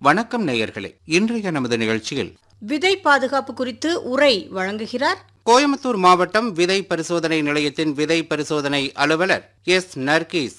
வணக்கம் நேயர்களே இன்றைய நமது நிகழ்ச்சியில் விதை பாதுகாப்பு குறித்து உரை வழங்குகிறார் கோயம்புத்தூர் மாவட்டம் விதை பரிசோதனை நிலையத்தின் விதை பரிசோதனை அலுவலர் எஸ் நர்கீஸ்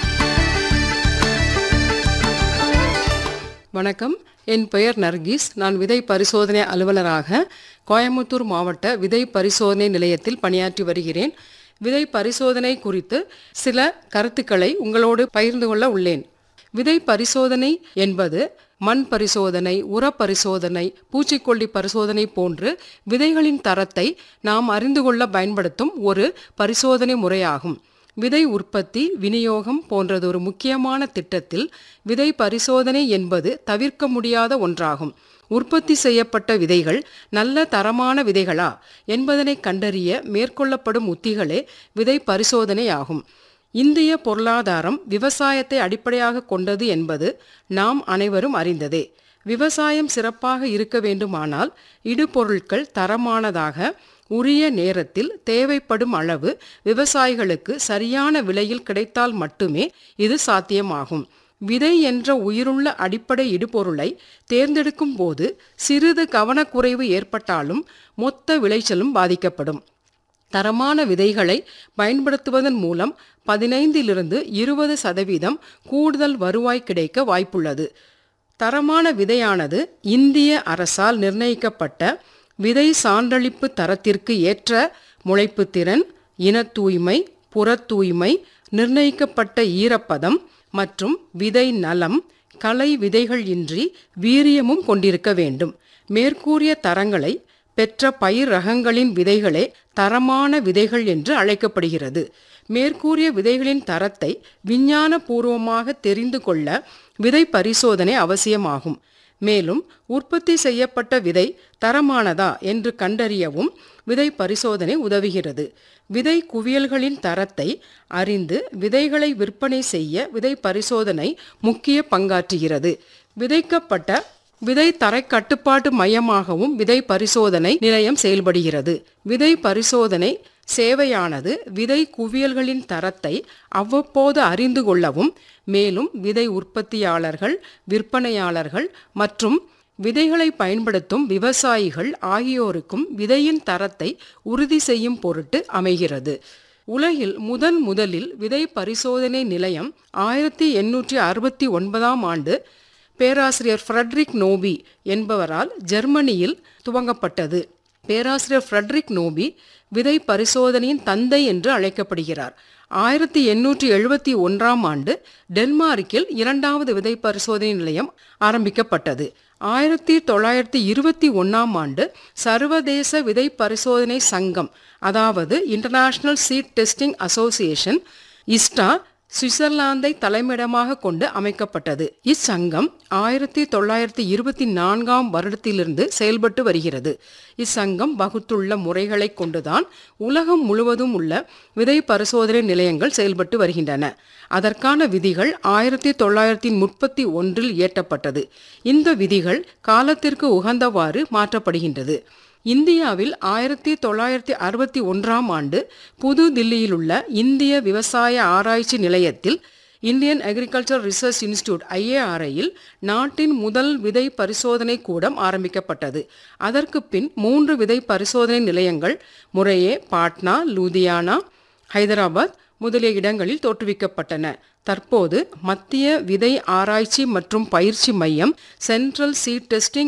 வணக்கம் என் பெயர் நர்கீஸ் நான் விதை பரிசோதனை அலுவலராக கோயம்புத்தூர் மாவட்ட விதை பரிசோதனை நிலையத்தில் பணியாற்றி வருகிறேன் விதை பரிசோதனை குறித்து சில கருத்துக்களை உங்களோடு பகிர்ந்து கொள்ள உள்ளேன் விதை பரிசோதனை என்பது மண் பரிசோதனை உர பரிசோதனை பூச்சிக்கொல்லி பரிசோதனை போன்று விதைகளின் தரத்தை நாம் அறிந்து கொள்ள பயன்படுத்தும் ஒரு பரிசோதனை முறையாகும் விதை உற்பத்தி விநியோகம் போன்றதொரு முக்கியமான திட்டத்தில் விதை பரிசோதனை என்பது தவிர்க்க முடியாத ஒன்றாகும் உற்பத்தி செய்யப்பட்ட விதைகள் நல்ல தரமான விதைகளா என்பதனை கண்டறிய மேற்கொள்ளப்படும் உத்திகளே விதை பரிசோதனை ஆகும் இந்திய பொருளாதாரம் விவசாயத்தை அடிப்படையாக கொண்டது என்பது நாம் அனைவரும் அறிந்ததே விவசாயம் சிறப்பாக இருக்க வேண்டுமானால் இடுபொருட்கள் தரமானதாக உரிய நேரத்தில் தேவைப்படும் அளவு விவசாயிகளுக்கு சரியான விலையில் கிடைத்தால் மட்டுமே இது சாத்தியமாகும் விதை என்ற உயிருள்ள அடிப்படை இடுபொருளை தேர்ந்தெடுக்கும் போது சிறிது கவனக்குறைவு ஏற்பட்டாலும் மொத்த விளைச்சலும் பாதிக்கப்படும் தரமான விதைகளை பயன்படுத்துவதன் மூலம் பதினைந்திலிருந்து இருபது சதவீதம் கூடுதல் வருவாய் கிடைக்க வாய்ப்புள்ளது தரமான விதையானது இந்திய அரசால் நிர்ணயிக்கப்பட்ட விதை சான்றளிப்பு தரத்திற்கு ஏற்ற முளைப்புத் திறன் இனத் தூய்மை புறத் தூய்மை நிர்ணயிக்கப்பட்ட ஈரப்பதம் மற்றும் விதை நலம் களை விதைகள் இன்றி வீரியமும் கொண்டிருக்க வேண்டும் மேற்கூறிய தரங்களை பெற்ற பயிர் ரகங்களின் விதைகளே தரமான விதைகள் என்று அழைக்கப்படுகிறது மேற்கூறிய விதைகளின் தரத்தை விஞ்ஞான பூர்வமாக தெரிந்து கொள்ள விதை பரிசோதனை அவசியமாகும் மேலும் உற்பத்தி செய்யப்பட்ட விதை தரமானதா என்று கண்டறியவும் விதை பரிசோதனை உதவுகிறது விதை குவியல்களின் தரத்தை அறிந்து விதைகளை விற்பனை செய்ய விதை பரிசோதனை முக்கிய பங்காற்றுகிறது விதைக்கப்பட்ட விதை தரை கட்டுப்பாட்டு மையமாகவும் விதை பரிசோதனை நிலையம் செயல்படுகிறது விதை பரிசோதனை சேவையானது விதை குவியல்களின் தரத்தை அவ்வப்போது அறிந்து கொள்ளவும் மேலும் விதை உற்பத்தியாளர்கள் விற்பனையாளர்கள் மற்றும் விதைகளை பயன்படுத்தும் விவசாயிகள் ஆகியோருக்கும் விதையின் தரத்தை உறுதி செய்யும் பொருட்டு அமைகிறது உலகில் முதன் முதலில் விதை பரிசோதனை நிலையம் ஆயிரத்தி எண்ணூற்றி அறுபத்தி ஒன்பதாம் ஆண்டு பேராசிரியர் ஃப்ரெட்ரிக் நோபி என்பவரால் ஜெர்மனியில் துவங்கப்பட்டது பேராசிரியர் ஃப்ரெட்ரிக் நோபி விதை பரிசோதனையின் தந்தை என்று அழைக்கப்படுகிறார் ஆயிரத்தி எண்ணூற்றி எழுபத்தி ஒன்றாம் ஆண்டு டென்மார்க்கில் இரண்டாவது விதை பரிசோதனை நிலையம் ஆரம்பிக்கப்பட்டது ஆயிரத்தி தொள்ளாயிரத்தி இருபத்தி ஒன்றாம் ஆண்டு சர்வதேச விதை பரிசோதனை சங்கம் அதாவது international seed testing association ISTA சுவிட்சர்லாந்தை தலைமையிடமாக கொண்டு அமைக்கப்பட்டது இச்சங்கம் ஆயிரத்தி தொள்ளாயிரத்தி இருபத்தி நான்காம் வருடத்திலிருந்து செயல்பட்டு வருகிறது இச்சங்கம் வகுத்துள்ள முறைகளை கொண்டுதான் உலகம் முழுவதும் உள்ள விதை பரிசோதனை நிலையங்கள் செயல்பட்டு வருகின்றன அதற்கான விதிகள் ஆயிரத்தி தொள்ளாயிரத்தி முப்பத்தி ஒன்றில் இயற்றப்பட்டது இந்த விதிகள் காலத்திற்கு உகந்தவாறு மாற்றப்படுகின்றது இந்தியாவில் ஆயிரத்தி தொள்ளாயிரத்தி அறுபத்தி ஒன்றாம் ஆண்டு புது தில்லியிலுள்ள இந்திய விவசாய ஆராய்ச்சி நிலையத்தில் இந்தியன் அக்ரிகல்ச்சர் ரிசர்ச் இன்ஸ்டிடியூட் ஐஏஆர்ஐயில் நாட்டின் முதல் விதை பரிசோதனை கூடம் ஆரம்பிக்கப்பட்டது அதற்கு பின் மூன்று விதை பரிசோதனை நிலையங்கள் முறையே பாட்னா லூதியானா ஹைதராபாத் முதலிய இடங்களில் தோற்றுவிக்கப்பட்டன தற்போது மத்திய விதை ஆராய்ச்சி மற்றும் பயிற்சி மையம் சென்ட்ரல் சீட் டெஸ்டிங்